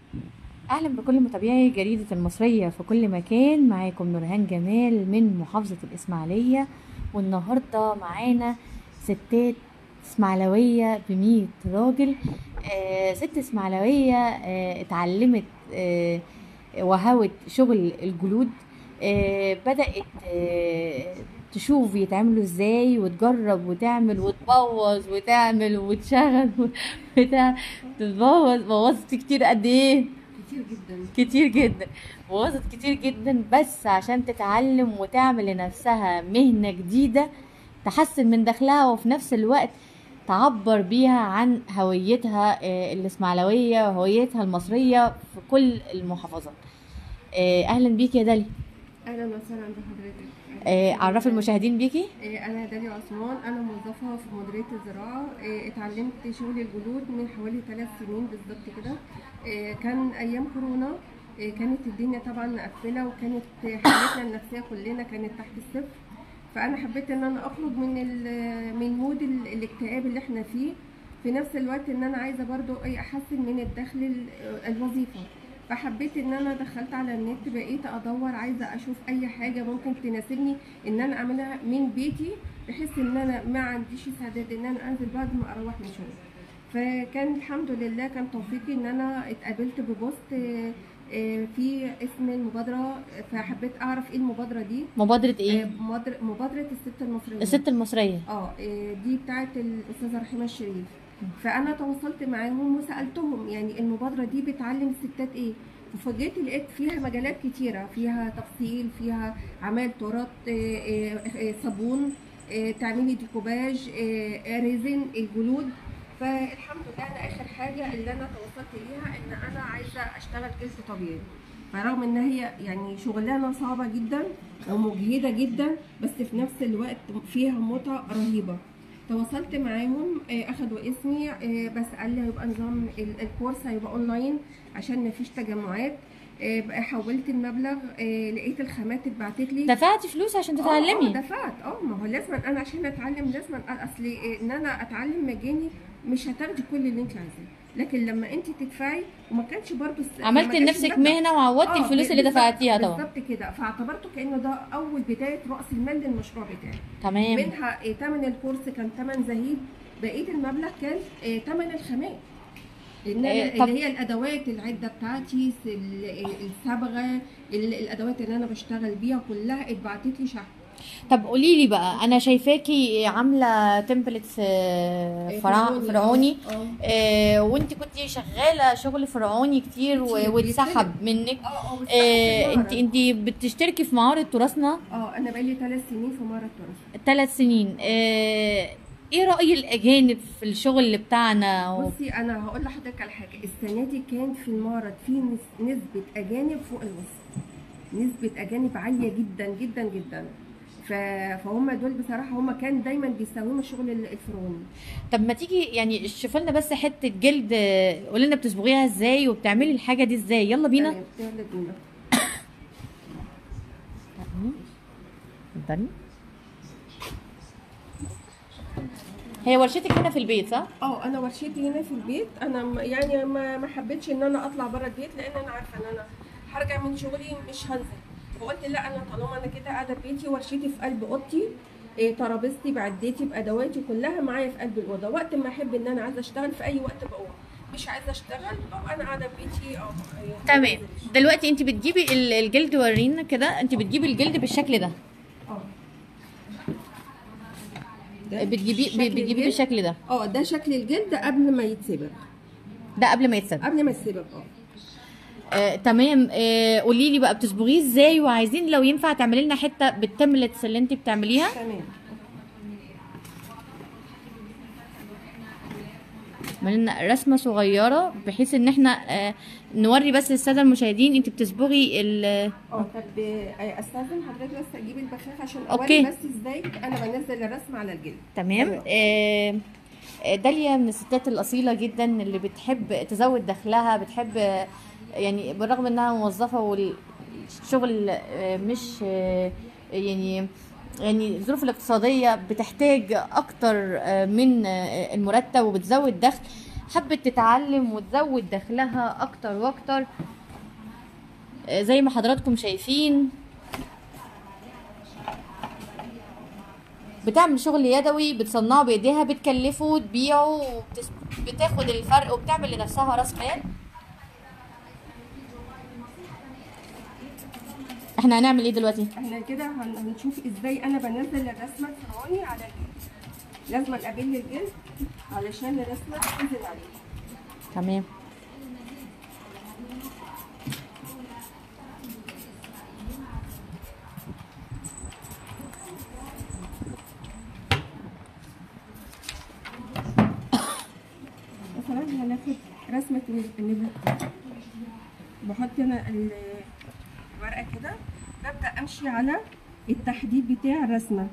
اهلا بكل متابعي جريدة المصرية في كل مكان معاكم نورهان جمال من محافظة الاسماعيلية والنهاردة معانا ستات اسماعيلوية بمية راجل آه ست اسماعيلوية آه اتعلمت آه وهوت شغل الجلود آه بدأت آه تشوف يتعملوا ازاي وتجرب وتعمل وتبوظ وتعمل وتشغل وبتاع تبوظ بوظت كتير قد ايه كتير جدا كتير جدا بوظت كتير جدا بس عشان تتعلم وتعمل لنفسها مهنة جديدة تحسن من دخلها وفي نفس الوقت تعبر بيها عن هويتها آه، الإسماعيلوية وهويتها المصرية في كل المحافظات آه، أهلا بيكي يا دالي اهلا وسهلا بحضرتك آه، عرفي المشاهدين بيكي آه، انا داليا عثمان انا موظفه في مديريه الزراعه آه، اتعلمت شغل الجلود من حوالي ثلاث سنين بالظبط كده آه، كان ايام كورونا آه، كانت الدنيا طبعا مقفله وكانت حالتنا النفسيه كلنا كانت تحت الصفر فانا حبيت ان انا اخرج من ال- من مود ال- الاكتئاب اللي احنا فيه في نفس الوقت ان انا عايزه برضو ايه احسن من الدخل ال- الوظيفه فحبيت ان انا دخلت على النت بقيت ادور عايزه اشوف اي حاجه ممكن تناسبني ان انا اعملها من بيتي بحيث ان انا ما عنديش استعداد ان انا انزل بعد ما اروح من شغلي فكان الحمد لله كان توفيقي ان انا اتقابلت ببوست آه، آه، في اسم المبادره فحبيت اعرف ايه المبادره دي مبادرة آه، ايه؟ مبادرة- مبادره الست المصريه الست المصرية اه إيه، دي بتاعت الاستاذه رحيمه الشريف فانا تواصلت معاهم وسالتهم يعني المبادره دي بتعلم الستات ايه وفوجئت لقيت فيها مجالات كتيره فيها تفصيل فيها عمل تورات إيه، إيه، إيه، صابون إيه، تعملي ديكوباج إيه، ريزن الجلود فالحمد لله انا اخر حاجه اللي انا توصلت ليها ان انا عايزه اشتغل جلد طبيعي فرغم ان هي يعني شغلانه صعبه جدا ومجهده جدا بس في نفس الوقت فيها متعه رهيبه تواصلت معاهم آه، اخدوا اسمي آه، بس قال لي هيبقى نظام ال- الكورس هيبقى اونلاين عشان مفيش تجمعات آه، بقى حولت المبلغ آه، لقيت الخامات اتبعتت لي دفعتي فلوس عشان اه تتعلمي دفعت اه ما هو لازم انا عشان اتعلم لازم اصل إيه، ان انا اتعلم مجاني مش هتاخدي كل اللي انت عايزاه لكن لما انت تدفعي وما كانش برضو الس- عملت ما كانش لنفسك مرتب. مهنة وعوضتي آه، الفلوس اللي بالظبط- دفعتيها طبعا بالظبط كده فاعتبرته كانه ده اول بدايه راس المال للمشروع بتاعي تمام منها إيه، تمن الكورس كان تمن زهيد بقيه المبلغ كان إيه، تمن الخامات إن أنا إيه، طب- اللي هي الادوات العده بتاعتي س- ال- الصبغه ال- الادوات اللي انا بشتغل بيها كلها اتبعتت لي شحن طب قولي لي بقى انا شايفاكي عامله تمبلتس فرع فرعوني اه آه وانت كنت شغاله شغل فرعوني كتير و- كتير، واتسحب منك اه اه آه انت انت انت بتشتركي في معارض تراثنا اه انا بقالي ثلاث سنين في معرض تراث ثلاث سنين آه ايه رأي الأجانب في الشغل بتاعنا و... بصي انا هقول لحضرتك على حاجه السنه دي كان في المعرض في نس- نسبه اجانب فوق الوسط نسبه اجانب عاليه جدا جدا جدا ف- فهم دول بصراحه هم كان دايما بيستخدموا الشغل ال- الفرعوني طب ما تيجي يعني شوفي لنا بس حتة جلد آه، قولي لنا بتصبغيها ازاي وبتعملي الحاجة دي ازاي يلا بينا تمام، يلا بينا اتفضلي هي ورشتك هنا في البيت صح؟ اه انا ورشتي هنا في البيت انا م- يعني ما ما حبيتش ان انا اطلع بره البيت لان انا عارفه ان انا هرجع من شغلي مش هنزل فقلت لا انا طالما انا كده قاعده في بيتي ورشتي في قلب اوضتي إيه ترابيزتي بعدتي بادواتي كلها معايا في قلب الاوضه وقت ما احب ان انا عايزه اشتغل في اي وقت بقوم مش عايزه اشتغل ببقى انا قاعده في بيتي اه إيه، تمام ما بنزلش. دلوقتي انت بتجيبي ال- الجلد ورينا كده انت بتجيبي الجلد بالشكل ده اه ده بتجيبي شكل بتجيبي الجلد. بالشكل ده اه ده شكل الجلد قبل ما يتسبغ ده قبل ما يتسبق قبل ما يتسبغ اه آه، تمام آه، قولي لي بقى بتصبغيه ازاي وعايزين لو ينفع تعملي لنا حته بالتملتس اللي انت بتعمليها تمام عملي لنا رسمه صغيره بحيث ان احنا آه، نوري بس للساده المشاهدين انت بتصبغي ال اه طب آه، استاذن حضرتك بس اجيب البخاخه عشان أوكي. اوري بس ازاي انا بنزل الرسم على الجلد تمام تمام. آه، آه، داليا من الستات الاصيله جدا اللي بتحب تزود دخلها بتحب آه، يعني بالرغم انها موظفه والشغل آه، مش آه، يعني يعني الظروف الاقتصاديه بتحتاج اكتر آه، من آه، المرتب وبتزود دخل حبت تتعلم وتزود دخلها اكتر واكتر آه، زي ما حضراتكم شايفين بتعمل شغل يدوي بتصنعه بايديها بتكلفه وتبيعه وبتس... بتاخد الفرق وبتعمل لنفسها راس مال احنا هنعمل ايه دلوقتي احنا كده هن- هنشوف ازاي انا بنزل الرسمه الفرعوني على الجلد لازم ابل الجلد علشان الرسمه تنزل عليه تمام مثلا هناخد رسمه النبات بحط انا ال- الورقه كده ببدا امشي على التحديد بتاع الرسمه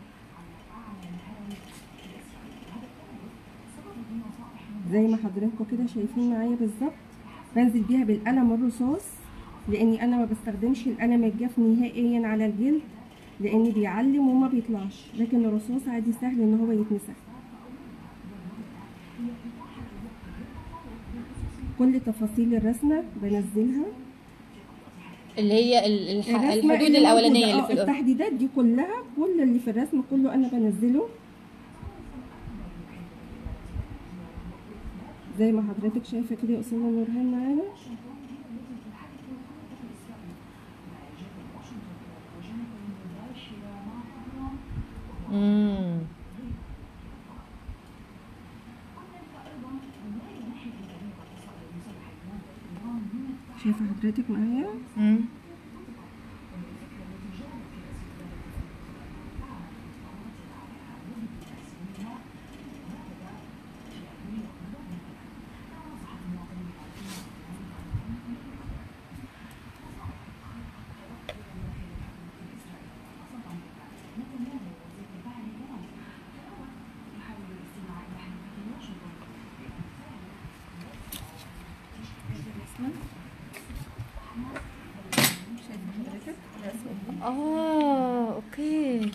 زي ما حضراتكم كده شايفين معايا بالظبط بنزل بيها بالقلم الرصاص لاني انا ما بستخدمش القلم الجاف نهائيا على الجلد لان بيعلم وما بيطلعش لكن الرصاص عادي سهل ان هو يتمسح كل تفاصيل الرسمه بنزلها اللي هي ال- الح... الرسمة الحدود اللي الاولانيه موجودة، اللي آه، في الأرض. التحديدات دي كلها كل اللي في الرسم كله انا بنزله زي ما حضرتك شايفه كده يا استاذه نورهان معانا امم شايفه حضرتك معايا امم شايفه حضرتك الرسمه دي اه اوكي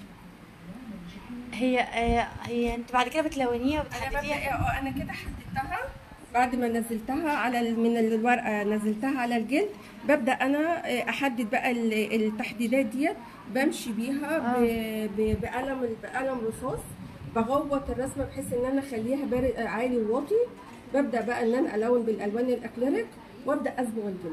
هي آه، هي انت بعد كده بتلونيها انا ببدا وبتحدديها إيه، اه انا كده حددتها بعد ما نزلتها على ال- من الورقه نزلتها على الجلد ببدا انا آه، احدد بقى ال- التحديدات ديت بمشي بيها ب- ب- بقلم بقلم رصاص بغوط الرسمه بحيث ان انا اخليها بارد آه، عالي وواطي ببدا بقى ان انا الون بالالوان الاكليريك وابدا اصبغ الجلد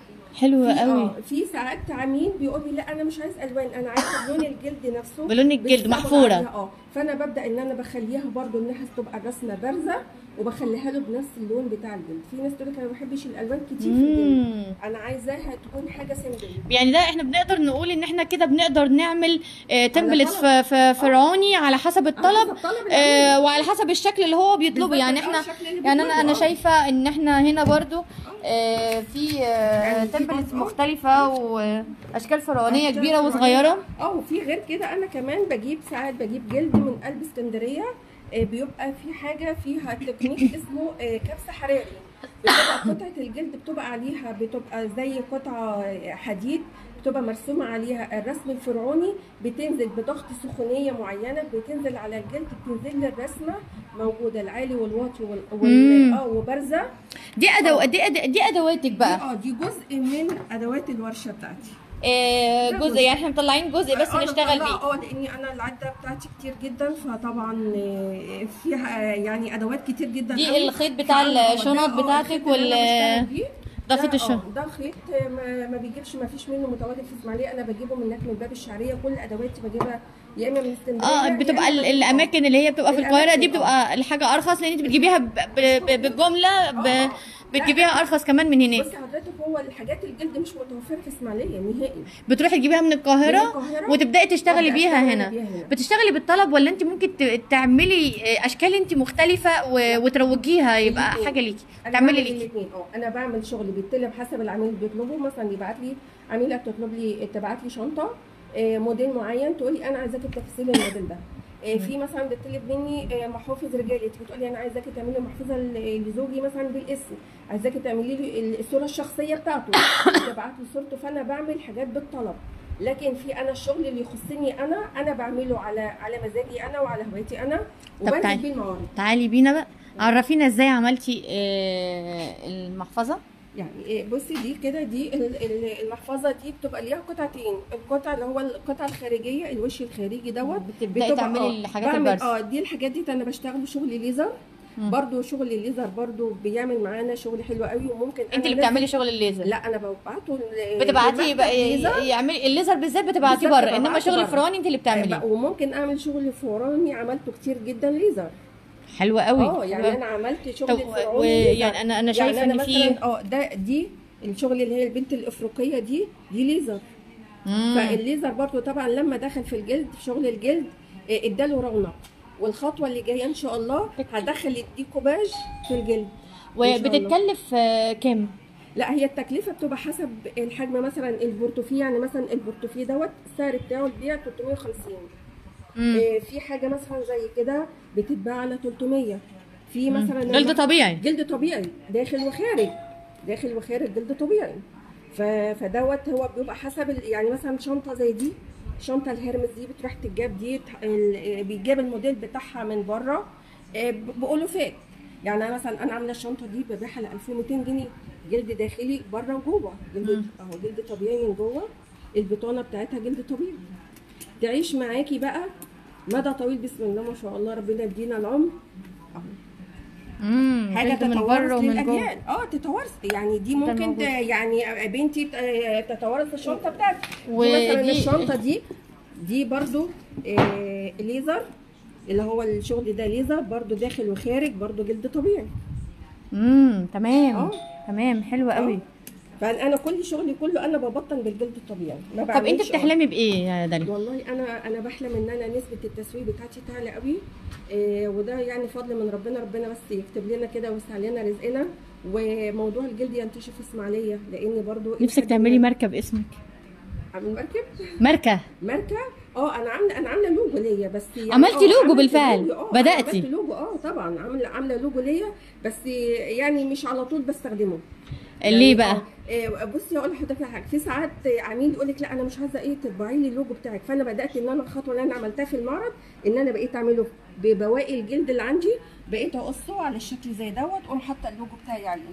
حلوه في- قوي آه، في ساعات عميل بيقول لي لا انا مش عايز الوان انا عايز لون الجلد نفسه بلون الجلد، بالصبغة محفورة. عليها، اه فانا ببدا ان انا بخليها برضو انها تبقى الرسمه بارزه وبخليها له بنفس اللون بتاع الجلد في ناس تقول لك انا ما بحبش الالوان كتير في الجلد مم. انا عايزاها تكون حاجه سيمبل يعني ده احنا بنقدر نقول ان احنا كده بنقدر نعمل آه تمبلت طلب. ف- ف- فرعوني على حسب الطلب حسب طلب آه العميل. وعلى حسب الشكل اللي هو بيطلبه بالظبط، يعني آه، احنا الشكل اللي يعني انا بيطلبه، انا آه. شايفه ان احنا هنا برضو آه في آه يعني في تمبلت برضو- مختلفه واشكال فرعونيه أشكال كبيره فرعونية. وصغيره اه وفي غير كده انا كمان بجيب ساعات بجيب جلد من قلب اسكندريه آه، بيبقى في حاجه فيها تكنيك اسمه آه، كبس حراري بتبقى قطعه الجلد بتبقى عليها بتبقى زي قطعه آه، حديد بتبقى مرسومه عليها الرسم الفرعوني بتنزل بضغط سخونيه معينه بتنزل على الجلد بتنزل لي الرسمه موجوده العالي والواطي وال, مم. وال... اه وبارزه دي ادو دي, أد... دي ادواتك دي بقى اه دي جزء من ادوات الورشه بتاعتي آه ده جزء جزء. يعني احنا مطلعين جزء بس أنا نشتغل مطلعة- بيه اه لاني انا العده بتاعتي كتير جدا فطبعا آه، فيها آه، يعني ادوات كتير جدا دي قوي. الخيط بتاع فأنا- آه، الشنط ده- آه، بتاعتك الخيط اللي أنا وال- بشتغل بيه. ده خيط آه، الشنط. ده خيط آه، ما, ما بيجيبش ما فيش منه متواجد في اسماعيليه انا بجيبه من هناك من باب الشعريه كل ادواتي بجيبها يا اما من اسكندريه اه يا بتبقى إما ال- بجيبها- الاماكن اللي هي بتبقى في القاهره دي الأماكن، بتبقى الحاجه ارخص لان انت بتجيبيها ب- ب- ب- بالجمله ب- بتجيبيها ارخص كمان من هناك بصي حضرتك هو الحاجات الجلد مش متوفره في اسماعيليه نهائي بتروحي تجيبيها من القاهره من القاهرة وتبداي تشتغلي وأبدأ بيها أشتغل هنا بيها هنا. بتشتغلي بالطلب ولا انت ممكن ت- تعملي اشكال انت مختلفه و- وتروجيها يبقى الاتنين. حاجه ليكي انا تعملي بعمل ليكي الاثنين اه انا بعمل شغل بيطلب حسب العميل اللي بيطلبه مثلا يبعت لي عميله تطلب لي تبعت لي شنطه آه، موديل معين تقول لي انا عايزاكي تفصيل الموديل ده آه، في مثلا بتطلب مني آه، محافظ رجالي تيجي تقول لي انا عايزاكي تعملي محفظه ل- لزوجي مثلا بالاسم عايزاكي تعملي لي الصوره الشخصيه بتاعته تبعت لي صورته فانا بعمل حاجات بالطلب لكن في انا الشغل اللي يخصني انا انا بعمله على على مزاجي انا وعلى هوايتي انا وبنزل تعالي. بيه المعارض تعالي بينا بقى عرفينا ازاي عملتي آه، المحفظه يعني إيه، بصي دي كده دي ال- ال- المحفظه دي بتبقى ليها قطعتين القطعه اللي هو القطعه الخارجيه الوش الخارجي دوت بتبداي بتبقى- تعملي آه، الحاجات بعمل- البرس اه دي الحاجات دي انا بشتغل شغل ليزر مم. برضو شغل الليزر برضو بيعمل معانا شغل حلو قوي وممكن انت أنا اللي نفسي- بتعملي شغل الليزر لا انا ببعته ل- بتبعتي لمكتب بقى ليزر. يعمل الليزر بالذات بتبعتيه بالذات بره انما ببعته شغل بره. الفرعوني انت اللي بتعمليه بقى- وممكن اعمل شغل فرعوني عملته كتير جدا ليزر حلوه قوي اه يعني انا عملت شغل طب الفرعوني ويعني ليزر. انا انا شايفه يعني ان انا في مثلا اه ده دي الشغل اللي هي البنت الافريقيه دي دي ليزر مم. فالليزر برضو طبعا لما دخل في الجلد في شغل الجلد آه، اداله رونق والخطوه اللي جايه ان شاء الله هدخل الديكوباج في الجلد إن شاء الله. وبتتكلف آه، كام لا هي التكلفه بتبقى حسب الحجم مثلا البورتوفيه يعني مثلا البورتوفيه دوت السعر بتاعه البيع 350 مم. آه، في حاجه مثلا زي كده بتتباع على 300 في مثلا جلد طبيعي جلد طبيعي داخل وخارج داخل وخارج جلد طبيعي ف... فدوت هو بيبقى حسب ال... يعني مثلا شنطه زي دي شنطه الهرمس دي بتروح تتجاب دي ت- ال... بيجاب الموديل بتاعها من بره آه، ب- بألوفات يعني انا مثلا انا عامله الشنطه دي ببيعها ل 1200 جنيه جلد داخلي بره وجوه جلد مم. اهو جلد طبيعي من جوه البطانه بتاعتها جلد طبيعي تعيش معاكي بقى مدى طويل بسم الله ما شاء الله ربنا يدينا العمر اهو امم حاجه جلد من تتوارث بره ومن جوه للاجيال اه تتوارث يعني دي ده ممكن موجود. ت- يعني بنتي ت- تتوارث الشنطه بتاعتي دي ودي- مثلا الشنطه دي دي برضو آه ليزر اللي هو الشغل ده ليزر برضو داخل وخارج برضو جلد طبيعي امم تمام اه. تمام حلوه قوي فانا كل شغلي كله انا ببطن بالجلد الطبيعي ما طب انت بعملش- بتحلمي بايه يا داليا والله انا انا بحلم ان انا نسبه التسويق بتاعتي تعلى قوي إيه وده يعني فضل من ربنا ربنا بس يكتب لنا كده ويوسع لنا رزقنا وموضوع الجلد ينتشر في اسماعيليه لان برضو نفسك تعملي مركب اسمك عامل مركب ماركه ماركه اه انا عامله انا عامله لوجو ليا بس يعني عملتي آه، لوجو عملت بالفعل. لوجو، آه، بدأتي. عملت لوجو اه طبعا عامله عامله لوجو ليا بس يعني مش على طول بستخدمه ليه يعني بقى آه، آه، بصي اقول لحضرتك على حاجه في ساعات عميل يقول لك لا انا مش عايزه ايه تطبعي لي اللوجو بتاعك فانا بدات ان انا الخطوه اللي انا عملتها في المعرض ان انا بقيت اعمله ببواقي الجلد اللي عندي بقيت اقصه على الشكل زي دوت واقوم حاطه اللوجو بتاعي عليه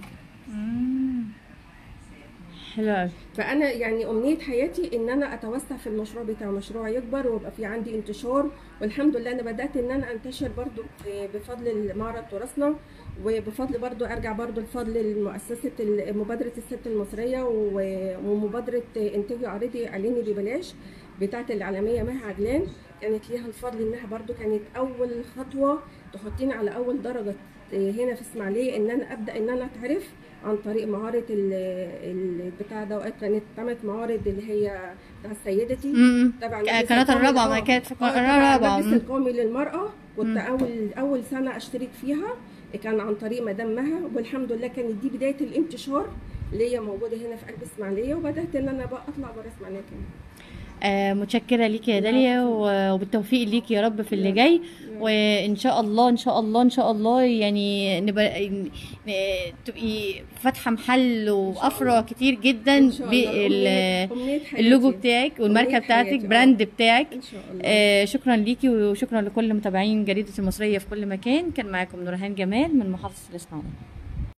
حلو قوي فانا يعني امنيه حياتي ان انا اتوسع في المشروع بتاعي مشروع يكبر ويبقى في عندي انتشار والحمد لله انا بدات ان انا انتشر برضو بفضل المعرض تراثنا وبفضل برضو ارجع برضو لفضل مؤسسه مبادره الست المصريه و- ومبادره انتاجي عرضي اعلاني ببلاش بتاعه الاعلاميه مها عجلان كانت ليها الفضل انها برضو كانت اول خطوه تحطيني على اول درجه هنا في اسماعيليه ان انا ابدا ان انا اتعرف عن طريق معارض ال- البتاع ده كانت اتعملت معارض اللي هي بتاع سيدتي امم تبع ك- المجلس قناة القومي- الرابعة، آه، ما كانت في آه، القناة تبع الرابعة، المجلس مم. القومي للمرأة كنت مم. أول أول سنة أشترك فيها كان عن طريق مدام مها والحمد لله كانت دي بداية الانتشار ليا موجودة هنا في قلب إسماعيلية وبدأت إن أنا بقى أطلع بره إسماعيلية كمان آه متشكرة ليكي يا داليا و- وبالتوفيق ليكي يا رب في اللي جاي وان شاء الله ان شاء الله ان شاء الله يعني نبقى ن- تبقي فاتحة محل وافرع كتير جدا إن شاء الله. بال أمنية- أمنية حياتي. اللوجو بتاعك والماركة أمنية بتاعتك حياتي، آه. براند بتاعك إن شاء الله آه شكرا ليكي وشكرا لكل متابعين جريدة المصرية في كل مكان كان معاكم نورهان جمال من محافظة الإسماعيلية